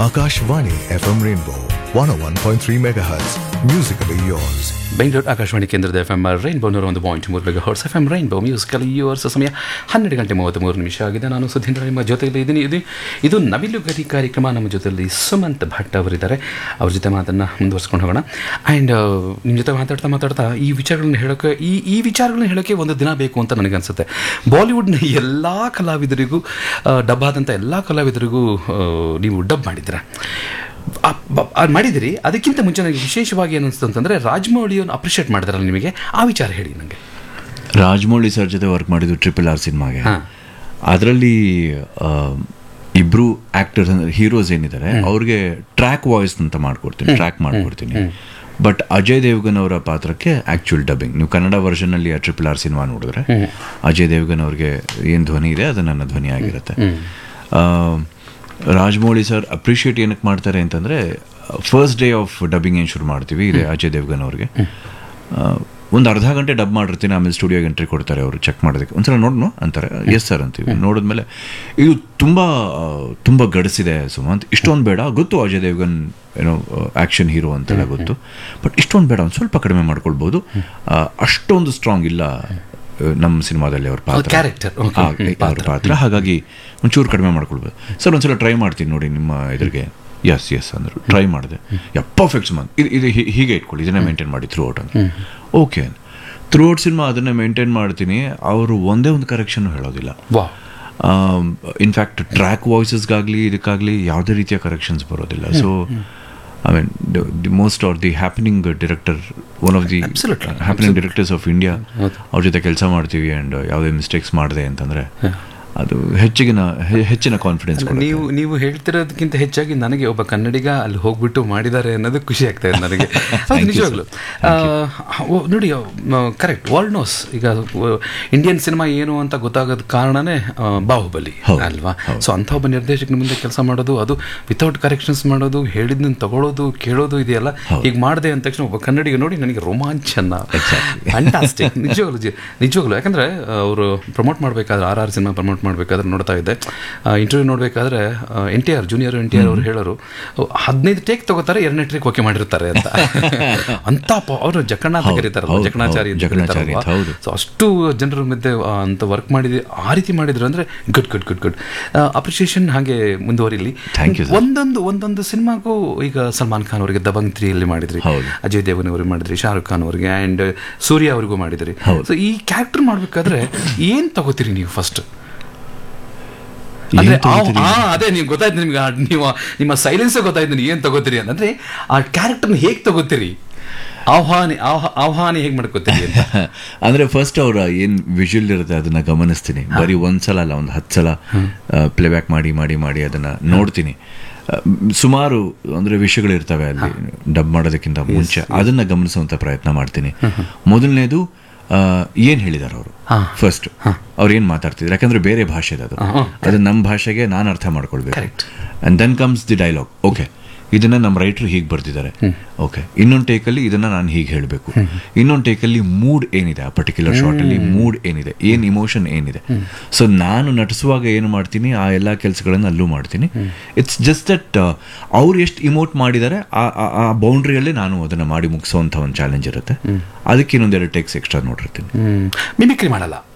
Akashvani FM Rainbow 101.3 MHz. Musically yours. Bengaluru Akashvani ಕೇಂದ್ರದ F M rainbow ನೂರ ಒಂದು ಪಾಯಿಂಟ್ ಮೂರು ಬೇಗ ಹೊರ್ಸ್ F M rainbow musical yours ಸಮಯ ಹನ್ನೆರಡು ಗಂಟೆ ಮೂವತ್ತ್ಮೂರು ನಿಮಿಷ ಆಗಿದೆ ನಾನು ಸುಧೀಂದ್ರ ನಿಮ್ಮ ಜೊತೆಯಲ್ಲಿ ಇದ್ದೀನಿ ಇದು ಇದು ನವಿಲು ಗರಿ ಕಾರ್ಯಕ್ರಮ ನಮ್ಮ ಜೊತೆಯಲ್ಲಿ ಸುಮಂತ್ ಭಟ್ ಅವರಿದ್ದಾರೆ ಅವ್ರ ಜೊತೆ ಮಾತನ್ನು ಮುಂದುವರ್ಸ್ಕೊಂಡು ಹೋಗೋಣ ಆ್ಯಂಡ್ ನಿಮ್ಮ ಜೊತೆ ಮಾತಾಡ್ತಾ ಮಾತಾಡ್ತಾ ಈ ವಿಚಾರಗಳನ್ನ ಹೇಳೋಕ್ಕೆ ಈ ಈ ವಿಚಾರಗಳನ್ನ ಹೇಳೋಕ್ಕೆ ಒಂದು ದಿನ ಬೇಕು ಅಂತ ನನಗನ್ಸುತ್ತೆ ಬಾಲಿವುಡ್ನ ಎಲ್ಲ ಕಲಾವಿದರಿಗೂ ಆ, ಡಬ್ ಆದಂಥ ಎಲ್ಲ ಕಲಾವಿದರಿಗೂ ಆ, ನೀವು ಡಬ್ ಮಾಡಿದ್ದೀರಾ ಆ- ಬ- ಅದ್ ಮಾಡಿದಿರಿ ಅದಕ್ಕಿಂತ ಮುಂಚೆ ನನಗೆ ವಿಶೇಷವಾಗಿ ಏನು ಅನಿಸ್ತು ಅಂತಂದರೆ ರಾಜಮೌಳಿಯನ್ನು ಅಪ್ರಿಷಿಯೇಟ್ ಮಾಡಿದಾರಲ್ಲ ನಿಮಗೆ ಆ ವಿಚಾರ ಹೇಳಿ ನನಗೆ ರಾಜಮೌಳಿ ಸರ್ ಜೊತೆ ವರ್ಕ್ ಮಾಡಿದ್ದು ಟ್ರಿಪಲ್ ಆರ್ ಸಿನಿಮಾಗೆ ಹಾ. ಅದರಲ್ಲಿ ಇಬ್ರು ಆಕ್ಟರ್ಸ್ ಅಂದ್ರೆ ಹೀರೋಸ್ ಏನಿದ್ದಾರೆ ಅವ್ರಿಗೆ ಟ್ರ್ಯಾಕ್ ವಾಯ್ಸ್ ಅಂತ ಮಾಡ್ಕೊಡ್ತೀನಿ ಟ್ರ್ಯಾಕ್ ಮಾಡ್ಕೊಡ್ತೀನಿ ಬಟ್ ಅಜಯ್ ದೇವ್ಗನ್ ಅವರ ಪಾತ್ರಕ್ಕೆ ಆಕ್ಚುಯಲ್ ಡಬ್ಬಿಂಗ್ ನೀವು ಕನ್ನಡ ವರ್ಷನ್ ಅಲ್ಲಿ ಆ ಟ್ರಿಪಲ್ ಆರ್ ಸಿನಿಮಾ ನೋಡಿದ್ರೆ ಅಜಯ್ ದೇವ್ಗನ್ ಅವ್ರಿಗೆ ಏನು ಧ್ವನಿ ಇದೆ ಅದು ನನ್ನ ಧ್ವನಿ ಆಗಿರುತ್ತೆ ಆ, ರಾಜಮೌಳಿ ಸರ್ ಅಪ್ರಿಷಿಯೇಟ್ ಏನಕ್ಕೆ ಮಾಡ್ತಾರೆ ಅಂತಂದ್ರೆ ಫಸ್ಟ್ ಡೇ ಆಫ್ ಡಬ್ಬಿಂಗ್ ಏನು ಶುರು ಮಾಡ್ತೀವಿ ಇದೆ ಅಜಯ್ ದೇವ್ಗನ್ ಅವ್ರಿಗೆ ಒಂದು ಅರ್ಧ ಗಂಟೆ ಡಬ್ ಮಾಡಿರ್ತೀನಿ ಆಮೇಲೆ ಸ್ಟುಡಿಯೋಗೆ ಎಂಟ್ರಿ ಕೊಡ್ತಾರೆ ಅವರು ಚೆಕ್ ಮಾಡೋದಕ್ಕೆ ಒಂದ್ಸಲ ನೋಡ್ನು ಅಂತಾರೆ ಎಸ್ ಸರ್ ಅಂತೀವಿ ನೋಡಿದ್ಮೇಲೆ ಇದು ತುಂಬ ಆ, ತುಂಬ ಗಡಿಸಿದೆ ಸುಮಂತ್ ಇಷ್ಟೊಂದು ಬೇಡ ಗೊತ್ತು ಅಜಯ್ ದೇವ್ಗನ್ ಏನೋ ಆ್ಯಕ್ಷನ್ ಹೀರೋ ಅಂತೆಲ್ಲ ಗೊತ್ತು ಬಟ್ ಇಷ್ಟೊಂದು ಬೇಡ ಒಂದು ಸ್ವಲ್ಪ ಕಡಿಮೆ ಮಾಡ್ಕೊಳ್ಬೋದು ಆ, ಅಷ್ಟೊಂದು ಸ್ಟ್ರಾಂಗ್ ಇಲ್ಲ ಆ, ನಮ್ಮ ಸಿನಿಮಾದಲ್ಲಿ ಅವ್ರ ಪಾತ್ರ character, okay. ಆ, ಹ್ಮ್, ಅವ್ರ ಪಾತ್ರ ಹಾಗಾಗಿ ಒಂಚೂರು ಕಡಿಮೆ ಮಾಡ್ಕೊಳ್ಬೋದು ಸರ್ ಒಂದ್ಸಲ ಟ್ರೈ ಮಾಡ್ತೀನಿ ನೋಡಿ ನಿಮ್ಮ ಎದುರಿಗೆ ಎಸ್ ಎಸ್ ಅಂದರು ಟ್ರೈ ಮಾಡಿದೆ ಯಾ ಪರ್ಫೆಕ್ಟ್ ಸುಮಂತ್ ಇದು ಇದು ಹೀ- ಹೀಗೆ ಇಟ್ಕೊಳ್ಳಿ ಇದನ್ನೇ ಮೇಂಟೈನ್ ಮಾಡಿ ಥ್ರೂ ಔಟ್ ಅಂತ ಓಕೆ ಥ್ರೂ ಔಟ್ ಸಿನಿಮಾ ಅದನ್ನೇ ಮೇಂಟೈನ್ ಮಾಡ್ತೀನಿ ಅವರು ಒಂದೇ ಒಂದು ಕರೆಕ್ಷನ್ ಹೇಳೋದಿಲ್ಲ ವಾ ಇನ್ಫ್ಯಾಕ್ಟ್ ಟ್ರ್ಯಾಕ್ ವಾಯ್ಸಸ್ಗಾಗಲಿ ಇದಕ್ಕಾಗಲಿ ಯಾವುದೇ ರೀತಿಯ ಕರೆಕ್ಷನ್ಸ್ ಬರೋದಿಲ್ಲ so I mean the most are the happening director one of the Absolutely. Happening directors of India ಹೌದು. ಅವ್ರ ಜೊತೆ ಕೆಲಸ ಮಾಡ್ತೀವಿ ಆ್ಯಂಡ್ ಯಾವುದೇ ಮಿಸ್ಟೇಕ್ಸ್ ಮಾಡಿದೆ ಅಂತಂದರೆ ಅದು ಹೆಚ್ಚಿಗಿನ ಹೆ- ಹೆಚ್ಚಿನ ಕಾನ್ಫಿಡೆನ್ಸ್ ನೀವು ನೀವು ಹೇಳ್ತಿರೋದಕ್ಕಿಂತ ಹೆಚ್ಚಾಗಿ ನನಗೆ ಒಬ್ಬ ಕನ್ನಡಿಗ ಅಲ್ಲಿ ಹೋಗ್ಬಿಟ್ಟು ಮಾಡಿದ್ದಾರೆ ಅನ್ನೋದು ಖುಷಿ ಆಗ್ತಾ ಇದೆ ನನಗೆ ಹೌದು, ನಿಜವಾಗ್ಲು ಆ, ಓ, ನೋಡಿ ಕರೆಕ್ಟ್ ವರ್ಲ್ಡ್ ನೋಸ್ ಈಗ ಇಂಡಿಯನ್ ಸಿನಿಮಾ ಏನು ಅಂತ ಗೊತ್ತಾಗೋದ್ ಕಾರಣನೇ ಆ, ಬಾಹುಬಲಿ ಹೌದು, ಅಲ್ವಾ ಸೊ ಅಂಥ ಒಬ್ಬ ನಿರ್ದೇಶಕನ ಮುಂದೆ ಕೆಲಸ ಮಾಡೋದು ಅದು ವಿತೌಟ್ ಕರೆಕ್ಷನ್ಸ್ ಮಾಡೋದು ಹೇಳಿದ್ನ ತಗೊಳ್ಳೋದು ಕೇಳೋದು ಇದೆಯಲ್ಲ ಈಗ ಮಾಡಿದೆ ಅಂದ ತಕ್ಷಣ ಒಬ್ಬ ಕನ್ನಡಿಗ ನೋಡಿ ನನಗೆ ರೋಮಾಂಚನ ಫ್ಯಾಂಟಾಸ್ಟಿಕ್ ನಿಜವಾಗ್ಲು ಜಿ- ನಿಜವಾಗ್ಲು ಯಾಕಂದ್ರೆ ಅವರು ಪ್ರಮೋಟ್ ಮಾಡಬೇಕಾದ್ರೆ ಆರ್ ಆರ್ ಸಿನಿಮಾ ಪ್ರಮೋಟ್ ಮಾಡಬೇಕಾದ್ರೆ ನೋಡ್ತಾ ಇದ್ದೆ ಇಂಟರ್ವ್ಯೂ ನೋಡಬೇಕಾದ್ರೆ N T R junior N T R ಅವರು ಹೇಳೋರು ಹದಿನೈದು ಟೇಕ್ ತಗೋತಾರೆ ಎರಡನೇ ಟೇಕ್ ಓಕೆ ಮಾಡಿರ್ತಾರೆ ಅಂತ ಅಂತ ಅವರು ಜಕಣ್ಣ ಅಂತ ಹೌದು, ಕರೀತಾರಲ್ಲ ಹೌದು, ಜಕಣಾಚಾರಿ ಅಂತ ಹೌದು, ಜಕಣಾಚಾರಿ ಅಂತ, ಹೌದು. ಸೊ ಅಷ್ಟು ಜನರ ಮಧ್ಯೆ ಆ, ಅಂತ ವರ್ಕ್ ಮಾಡಿದೆ ಆ ರೀತಿ ಮಾಡಿದ್ರು ಅಂದ್ರೆ good good good good appreciation ಹಾಗೆ ಮುಂದುವರಿಲಿ Thank you, sir. ಒಂದೊಂದು ಒಂದೊಂದು ಸಿನಿಮಾಗೂ ಈಗ ಸಲ್ಮಾನ್ ಖಾನ್ ಅವರಿಗೆ ದಬಂಗ್ ತ್ರೀಯಲ್ಲಿ ಮಾಡಿದ್ರಿ ಹೌದು. ಅಜಯ್ ದೇವನ್ ಅವರಿಗೆ ಮಾಡಿದ್ರಿ ಶಾರುಖ್ ಖಾನ್ ಅವರಿಗೆ ಆ್ಯಂಡ್ ಸೂರ್ಯ ಅವರಿಗೂ ಮಾಡಿದ್ರಿ ಸೊ ಈ ಕ್ಯಾರೆಕ್ಟರ್ ಮಾಡ್ಬೇಕಾದ್ರೆ ಏನ್ ತಗೋತೀರಿ ನೀವು ಫಸ್ಟ್ ಅಂದ್ರೆ ಏನ್ ತಗೋತೀರಿ? ಆ- ಆ, ಅದೇ ನೀವು ಗೊತ್ತಾಯ್ತು ನಿಮ್ಗೆ ಆ ನೀವು ನಿಮ್ಮ ಸೈಲೆನ್ಸ್ ಗೊತ್ತಾಯ್ತು ನೀವು ಏನ್ ತಗೋತೀರಿ ಅಂತಂದ್ರೆ ಆ ಕ್ಯಾರೆಕ್ಟರ್ನ ಹೇಗ್ ತಗೋತೀರಿ ಆಹ್ವಾನಿ ಆಹ್- ಆಹ್ವಾನಿ ಹೇಗ್ ಮಾಡ್ಕೋತೀರಿ ಅಂತ ಅಂದ್ರೆ ಫಸ್ಟ್ ಅವ್ರ ಏನ್ ವಿಜುವಲ್ ಇರುತ್ತೆ ಅದನ್ನ ಗಮನಿಸ್ತೀನಿ ಬರೀ ಒಂದ್ಸಲ ಅಲ್ಲ ಒಂದು ಹತ್ತು ಸಲ ಪ್ಲೇಬ್ಯಾಕ್ ಮಾಡಿ ಮಾಡಿ ಮಾಡಿ ಅದನ್ನ ನೋಡ್ತೀನಿ ಆ, ಸುಮಾರು ಅಂದ್ರೆ ವಿಷಯಗಳಿರ್ತವೆ ಅಲ್ಲಿ ಡಬ್ ಮಾಡೋದಕ್ಕಿಂತ ಮುಂಚೆ ಅದನ್ನ ಗಮನಿಸುವಂತ ಪ್ರಯತ್ನ ಮಾಡ್ತೀನಿ ಮೊದಲನೇದು ಏನ್ ಹೇಳಿದಾರೆ ಅವರು ಫಸ್ಟ್ ಅವ್ರು ಏನ್ ಮಾತಾಡ್ತಿದ್ರು ಯಾಕಂದ್ರೆ ಬೇರೆ ಭಾಷೆ ಅದು ಅದು ನಮ್ಮ ಭಾಷೆಗೆ ನಾನು ಅರ್ಥ ಮಾಡ್ಕೊಳ್ಬೇಕು Correct. And then comes the dialogue okay ಇದನ್ನ ನಮ್ಮ ರೈಟರ್ ಹೀಗೆ ಬರ್ದಿದ್ದಾರೆ ಓಕೆ ಇನ್ನೊಂದು ಟೇಕಲ್ಲಿ ಇದನ್ನ ನಾನು ಹೀಗೆ ಹೇಳಬೇಕು ಇನ್ನೊಂದು ಟೇಕಲ್ಲಿ ಮೂಡ್ ಏನಿದೆ ಆ ಪರ್ಟಿಕ್ಯುಲರ್ ಶಾರ್ಟಲ್ಲಿ ಮೂಡ್ ಏನಿದೆ ಏನು ಇಮೋಷನ್ ಏನಿದೆ ಸೊ ನಾನು ನಟಿಸುವಾಗ ಏನು ಮಾಡ್ತೀನಿ ಆ ಎಲ್ಲ ಕೆಲಸಗಳನ್ನು ಅಲ್ಲೂ ಮಾಡ್ತೀನಿ ಇಟ್ಸ್ ಜಸ್ಟ್ ದಟ್ ಅವ್ರು ಎಷ್ಟು ಇಮೋಟ್ ಮಾಡಿದ್ದಾರೆ ಆ- ಆ- ಆ ಬೌಂಡ್ರಿಯಲ್ಲಿ ನಾನು ಅದನ್ನು ಮಾಡಿ ಮುಗಿಸೋವಂಥ ಒಂದು ಚಾಲೆಂಜ್ ಇರುತ್ತೆ ಅದಕ್ಕೆ ಇನ್ನೊಂದೆರಡು ಟೇಕ್ಸ್ ಎಕ್ಸ್ಟ್ರಾ ನೋಡಿರ್ತೀನಿ ಮಿಮಿಕ್ರಿ ಮಾಡಲ್ಲ